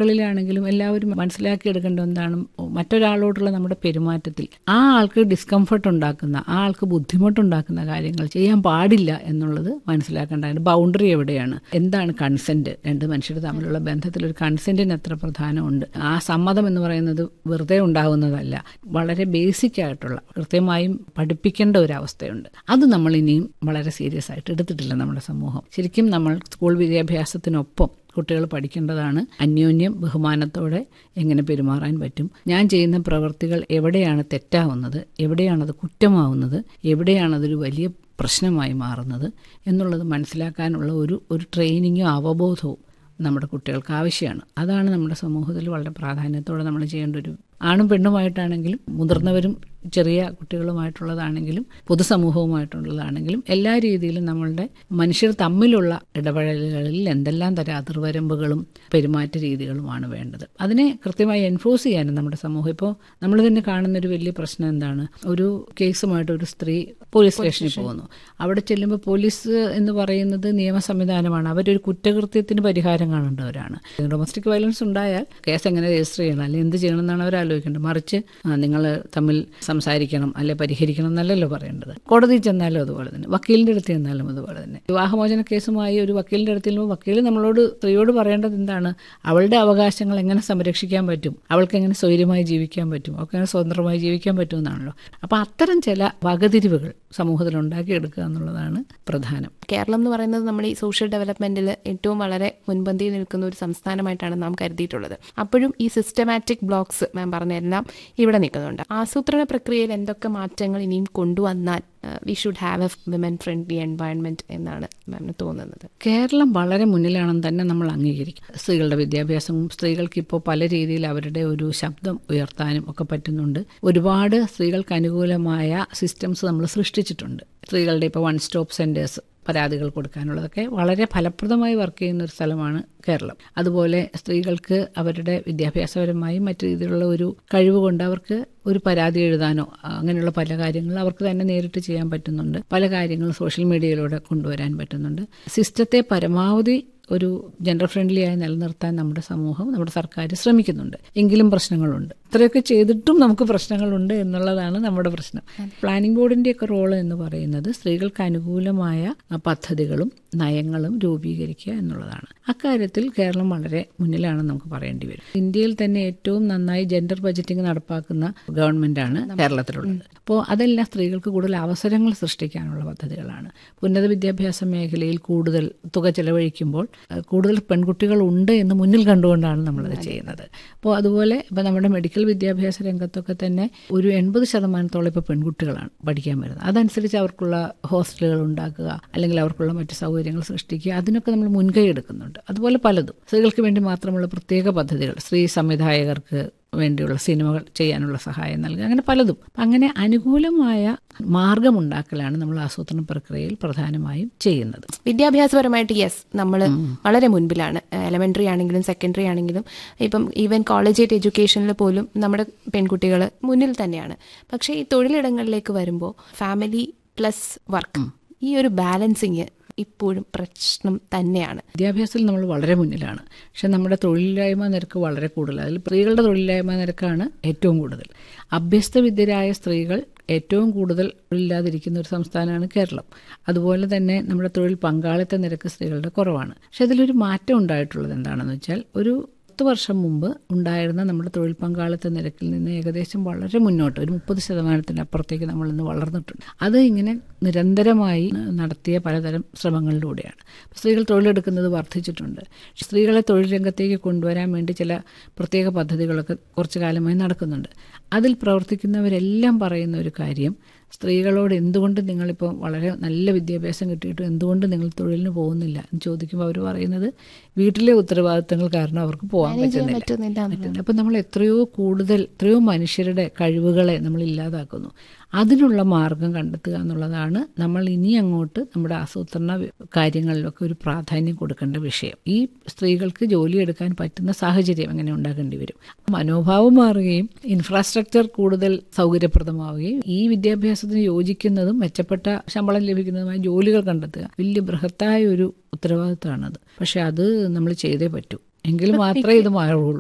മക്കളിലാണെങ്കിലും എല്ലാവരും മനസ്സിലാക്കിയെടുക്കേണ്ട എന്താണ് മറ്റൊരാളോടുള്ള നമ്മുടെ പെരുമാറ്റത്തിൽ ആ ആൾക്ക് ഡിസ്കംഫർട്ട് ഉണ്ടാക്കുന്ന ആ ആൾക്ക് ബുദ്ധിമുട്ടുണ്ടാക്കുന്ന കാര്യങ്ങൾ ചെയ്യാൻ പാടില്ല എന്നുള്ളത് മനസ്സിലാക്കേണ്ട അതിന്റെ ബൗണ്ടറി എവിടെയാണ് എന്താണ് കൺസെന്റ് രണ്ട് മനുഷ്യർ തമ്മിലുള്ള ബന്ധത്തിൽ ഒരു കൺസെന്റിന് എത്ര പ്രധാനമുണ്ട് ആ സമ്മതം എന്ന് പറയുന്നത് വെറുതെ ഉണ്ടാകുന്നതല്ല വളരെ ബേസിക് ആയിട്ടുള്ള കൃത്യമായും പഠിപ്പിക്കേണ്ട ഒരു അവസ്ഥയുണ്ട് അത് നമ്മൾ ഇനിയും വളരെ സീരിയസ് ആയിട്ട് എടുത്തിട്ടില്ല നമ്മുടെ സമൂഹം ശരിക്കും നമ്മൾ സ്കൂൾ വിദ്യാഭ്യാസത്തിനൊപ്പം കുട്ടികൾ പഠിക്കേണ്ടതാണ് അന്യോന്യം ബഹുമാനത്തോടെ എങ്ങനെ പെരുമാറാൻ പറ്റും ഞാൻ ചെയ്യുന്ന പ്രവൃത്തികൾ എവിടെയാണ് തെറ്റാവുന്നത് എവിടെയാണത് കുറ്റമാവുന്നത് എവിടെയാണതൊരു വലിയ പ്രശ്നമായി മാറുന്നത് എന്നുള്ളത് മനസ്സിലാക്കാനുള്ള ഒരു ഒരു ട്രെയിനിങ്ങും അവബോധവും നമ്മുടെ കുട്ടികൾക്ക് ആവശ്യമാണ് അതാണ് നമ്മുടെ സമൂഹത്തിൽ വളരെ പ്രാധാന്യത്തോടെ നമ്മൾ ചെയ്യേണ്ട ഒരു ആണും പെണ്ണുമായിട്ടാണെങ്കിലും മുതിർന്നവരും ചെറിയ കുട്ടികളുമായിട്ടുള്ളതാണെങ്കിലും പൊതുസമൂഹവുമായിട്ടുള്ളതാണെങ്കിലും എല്ലാ രീതിയിലും നമ്മളുടെ മനുഷ്യർ തമ്മിലുള്ള ഇടപെടലുകളിൽ എന്തെല്ലാം തരം അതിർവരമ്പുകളും പെരുമാറ്റ രീതികളുമാണ് വേണ്ടത് അതിനെ കൃത്യമായി എൻഫോഴ്സ് ചെയ്യാനും നമ്മുടെ സമൂഹം ഇപ്പോൾ നമ്മൾ തന്നെ കാണുന്ന ഒരു വലിയ പ്രശ്നം എന്താണ് ഒരു കേസുമായിട്ട് ഒരു സ്ത്രീ പോലീസ് സ്റ്റേഷനിൽ പോകുന്നു അവിടെ ചെല്ലുമ്പോൾ പോലീസ് എന്ന് പറയുന്നത് നിയമ സംവിധാനമാണ് അവരൊരു കുറ്റകൃത്യത്തിന് പരിഹാരം കാണേണ്ടവരാണ് ഡൊമസ്റ്റിക് വയലൻസ് ഉണ്ടായാൽ കേസ് എങ്ങനെ രജിസ്റ്റർ ചെയ്യണം അല്ലെങ്കിൽ എന്ത് ചെയ്യണം എന്നാണ് അവർ ആലോചിക്കേണ്ടത് മറിച്ച് നിങ്ങൾ തമ്മിൽ സംസാരിക്കണം അല്ലെ പരിഹരിക്കണം എന്നല്ലല്ലോ പറയേണ്ടത് കോടതിയിൽ ചെന്നാലും അതുപോലെ തന്നെ വക്കീലിന്റെ അടുത്ത് ചെന്നാലും അതുപോലെ തന്നെ വിവാഹമോചന കേസുമായി ഒരു വക്കീലിന്റെ അടുത്ത് ചെല്ലുമ്പോൾ വക്കീൽ നമ്മളോട് സ്ത്രീയോട് പറയേണ്ടത് എന്താണ് അവളുടെ അവകാശങ്ങൾ എങ്ങനെ സംരക്ഷിക്കാൻ പറ്റും അവൾക്ക് എങ്ങനെ സ്വൈര്യമായി ജീവിക്കാൻ പറ്റും അവൾക്ക് എങ്ങനെ സ്വതന്ത്രമായി ജീവിക്കാൻ പറ്റും എന്നാണല്ലോ അപ്പൊ അത്തരം ചില വകതിരിവുകൾ സമൂഹത്തിൽ ഉണ്ടാക്കിയെടുക്കുക എന്നുള്ളതാണ് പ്രധാനം കേരളം എന്ന് പറയുന്നത് നമ്മുടെ ഈ സോഷ്യൽ ഡെവലപ്മെന്റിൽ ഏറ്റവും വളരെ മുൻപന്തിയിൽ നിൽക്കുന്ന ഒരു സംസ്ഥാനമായിട്ടാണ് നാം കരുതിയിട്ടുള്ളത് അപ്പോഴും ഈ സിസ്റ്റമാറ്റിക് ബ്ലോക്സ് മാം പറഞ്ഞ എല്ലാം ഇവിടെ നിൽക്കുന്നുണ്ട് ആസൂത്രണ പ്രക്രിയയിൽ എന്തൊക്കെ മാറ്റങ്ങൾ ഇനിയും കൊണ്ടുവന്നാൽ we should have a women friendly environment എന്നാണ് മാമിന് തോന്നുന്നത് കേരളം വളരെ മുന്നിലാണെന്ന് തന്നെ നമ്മൾ അംഗീകരിക്കും സ്ത്രീകളുടെ വിദ്യാഭ്യാസവും സ്ത്രീകൾക്ക് ഇപ്പോൾ പല രീതിയിൽ അവരുടെ ഒരു ശബ്ദം ഉയർത്താനും ഒക്കെ പറ്റുന്നുണ്ട് ഒരുപാട് സ്ത്രീകൾക്ക് അനുകൂലമായ സിസ്റ്റംസ് നമ്മൾ സൃഷ്ടിച്ചിട്ടുണ്ട് സ്ത്രീകളുടെ ഇപ്പോൾ വൺ സ്റ്റോപ്പ് സെന്റേഴ്സ് പരാതികൾ കൊടുക്കാനുള്ളതൊക്കെ വളരെ ഫലപ്രദമായി വർക്ക് ചെയ്യുന്ന ഒരു സ്ഥലമാണ് കേരളം അതുപോലെ സ്ത്രീകൾക്ക് അവരുടെ വിദ്യാഭ്യാസപരമായും മറ്റു രീതിയിലുള്ള ഒരു കഴിവ് കൊണ്ട് അവർക്ക് ഒരു പരാതി എഴുതാനോ അങ്ങനെയുള്ള പല കാര്യങ്ങളും അവർക്ക് തന്നെ നേരിട്ട് ചെയ്യാൻ പറ്റുന്നുണ്ട് പല കാര്യങ്ങളും സോഷ്യൽ മീഡിയയിലൂടെ കൊണ്ടുവരാൻ പറ്റുന്നുണ്ട് സിസ്റ്റത്തെ പരമാവധി ഒരു ജെൻഡർ ഫ്രണ്ട്ലി ആയി നിലനിർത്താൻ നമ്മുടെ സമൂഹം നമ്മുടെ സർക്കാർ ശ്രമിക്കുന്നുണ്ട് എങ്കിലും പ്രശ്നങ്ങളുണ്ട് ഇത്രയൊക്കെ ചെയ്തിട്ടും നമുക്ക് പ്രശ്നങ്ങളുണ്ട് എന്നുള്ളതാണ് നമ്മുടെ പ്രശ്നം പ്ലാനിംഗ് ബോർഡിന്റെയൊക്കെ റോള് എന്ന് പറയുന്നത് സ്ത്രീകൾക്ക് അനുകൂലമായ പദ്ധതികളും നയങ്ങളും രൂപീകരിക്കുക എന്നുള്ളതാണ് അക്കാര്യത്തിൽ കേരളം വളരെ മുന്നിലാണെന്ന് നമുക്ക് പറയേണ്ടി വരും ഇന്ത്യയിൽ തന്നെ ഏറ്റവും നന്നായി ജെൻഡർ ബജറ്റിംഗ് നടപ്പാക്കുന്ന ഗവൺമെന്റാണ് കേരളത്തിലുള്ളത് അപ്പോൾ അതെല്ലാം സ്ത്രീകൾക്ക് കൂടുതൽ അവസരങ്ങൾ സൃഷ്ടിക്കാനുള്ള പദ്ധതികളാണ് ഉന്നത വിദ്യാഭ്യാസ മേഖലയിൽ കൂടുതൽ തുക ചെലവഴിക്കുമ്പോൾ കൂടുതൽ പെൺകുട്ടികൾ ഉണ്ട് എന്ന് മുന്നിൽ കണ്ടുകൊണ്ടാണ് നമ്മളത് ചെയ്യുന്നത് അപ്പോൾ അതുപോലെ ഇപ്പോൾ നമ്മുടെ മെഡിക്കൽ വിദ്യാഭ്യാസ രംഗത്തൊക്കെ തന്നെ ഒരു എൺപത് ശതമാനത്തോളം ഇപ്പോൾ പെൺകുട്ടികളാണ് പഠിക്കാൻ വരുന്നത് അതനുസരിച്ച് അവർക്കുള്ള ഹോസ്റ്റലുകൾ ഉണ്ടാക്കുക അല്ലെങ്കിൽ അവർക്കുള്ള മറ്റു സൗകര്യങ്ങൾ സൃഷ്ടിക്കുക അതിനൊക്കെ നമ്മൾ മുൻകൈ എടുക്കുന്നുണ്ട് അതുപോലെ പലതും സ്ത്രീകൾക്ക് വേണ്ടി മാത്രമുള്ള പ്രത്യേക പദ്ധതികൾ സ്ത്രീ സംവിധായകർക്ക് വേണ്ടിയുള്ള സിനിമകൾ ചെയ്യാനുള്ള സഹായം നൽകുക അങ്ങനെ പലതും അങ്ങനെ അനുകൂലമായ മാർഗമുണ്ടാക്കലാണ് നമ്മൾ ആസൂത്രണ പ്രക്രിയയിൽ പ്രധാനമായും ചെയ്യുന്നത് വിദ്യാഭ്യാസപരമായിട്ട് യെസ് നമ്മൾ വളരെ മുൻപിലാണ് എലമെന്ററി ആണെങ്കിലും സെക്കൻഡറി ആണെങ്കിലും ഇപ്പം ഈവൻ കോളേജേറ്റ് എഡ്യൂക്കേഷനിൽ പോലും നമ്മുടെ പെൺകുട്ടികൾ മുന്നിൽ തന്നെയാണ് പക്ഷേ ഈ തൊഴിലിടങ്ങളിലേക്ക് വരുമ്പോൾ ഫാമിലി പ്ലസ് വർക്ക് ഈ ഒരു ബാലൻസിങ് ഇപ്പോഴും പ്രശ്നം തന്നെയാണ് വിദ്യാഭ്യാസത്തിൽ നമ്മൾ വളരെ മുന്നിലാണ് പക്ഷെ നമ്മുടെ തൊഴിലില്ലായ്മ നിരക്ക് വളരെ കൂടുതൽ അതിൽ സ്ത്രീകളുടെ തൊഴിലില്ലായ്മ നിരക്കാണ് ഏറ്റവും കൂടുതൽ അഭ്യസ്ത വിദ്യരായ സ്ത്രീകൾ ഏറ്റവും കൂടുതൽ തൊഴിലില്ലാതിരിക്കുന്ന ഒരു സംസ്ഥാനമാണ് കേരളം അതുപോലെ തന്നെ നമ്മുടെ തൊഴിൽ പങ്കാളിത്ത നിരക്ക് സ്ത്രീകളുടെ കുറവാണ് പക്ഷെ അതിലൊരു മാറ്റം ഉണ്ടായിട്ടുള്ളത് എന്താണെന്ന് വെച്ചാൽ ഒരു പത്ത് വർഷം മുമ്പ് ഉണ്ടായിരുന്ന നമ്മുടെ തൊഴിൽ പങ്കാളിത്ത നിരക്കിൽ നിന്ന് ഏകദേശം വളരെ മുന്നോട്ട് ഒരു മുപ്പത് ശതമാനത്തിന് അപ്പുറത്തേക്ക് നമ്മൾ ഇന്ന് വളർന്നിട്ടുണ്ട് അത് ഇങ്ങനെ നിരന്തരമായി നടത്തിയ പലതരം ശ്രമങ്ങളിലൂടെയാണ് സ്ത്രീകൾ തൊഴിലെടുക്കുന്നത് വർദ്ധിച്ചിട്ടുണ്ട് സ്ത്രീകളെ തൊഴിൽ രംഗത്തേക്ക് കൊണ്ടുവരാൻ വേണ്ടി ചില പ്രത്യേക പദ്ധതികളൊക്കെ കുറച്ചു കാലമായി നടക്കുന്നുണ്ട് അതിൽ പ്രവർത്തിക്കുന്നവരെല്ലാം പറയുന്ന ഒരു കാര്യം സ്ത്രീകളോട് എന്തുകൊണ്ട് നിങ്ങളിപ്പോൾ വളരെ നല്ല വിദ്യാഭ്യാസം കിട്ടിയിട്ടും എന്തുകൊണ്ട് നിങ്ങൾ തൊഴിലിന് പോകുന്നില്ല എന്ന് ചോദിക്കുമ്പോൾ അവർ പറയുന്നത് വീട്ടിലെ ഉത്തരവാദിത്തങ്ങൾ കാരണം അവർക്ക് പോകാൻ പറ്റുന്നില്ല അപ്പം നമ്മൾ എത്രയോ കൂടുതൽ എത്രയോ മനുഷ്യരുടെ കഴിവുകളെ നമ്മൾ ഇല്ലാതാക്കുന്നു അതിനുള്ള മാർഗം കണ്ടെത്തുക എന്നുള്ളതാണ് നമ്മൾ ഇനി അങ്ങോട്ട് നമ്മുടെ ആസൂത്രണ കാര്യങ്ങളിലൊക്കെ ഒരു പ്രാധാന്യം കൊടുക്കേണ്ട വിഷയം ഈ സ്ത്രീകൾക്ക് ജോലിയെടുക്കാൻ പറ്റുന്ന സാഹചര്യം എങ്ങനെ ഉണ്ടാക്കേണ്ടി വരും മനോഭാവം മാറുകയും ഇൻഫ്രാസ്ട്രക്ചർ കൂടുതൽ സൗകര്യപ്രദമാവുകയും ഈ വിദ്യാഭ്യാസത്തിന് യോജിക്കുന്നതും മെച്ചപ്പെട്ട ശമ്പളം ലഭിക്കുന്നതുമായ ജോലികൾ കണ്ടെത്തുക വലിയ ബൃഹത്തായ ഒരു ഉത്തരവാദിത്തമാണത് പക്ഷെ അത് നമ്മൾ ചെയ്തേ പറ്റൂ എങ്കിൽ മാത്രമേ ഇത് മാറുള്ളൂ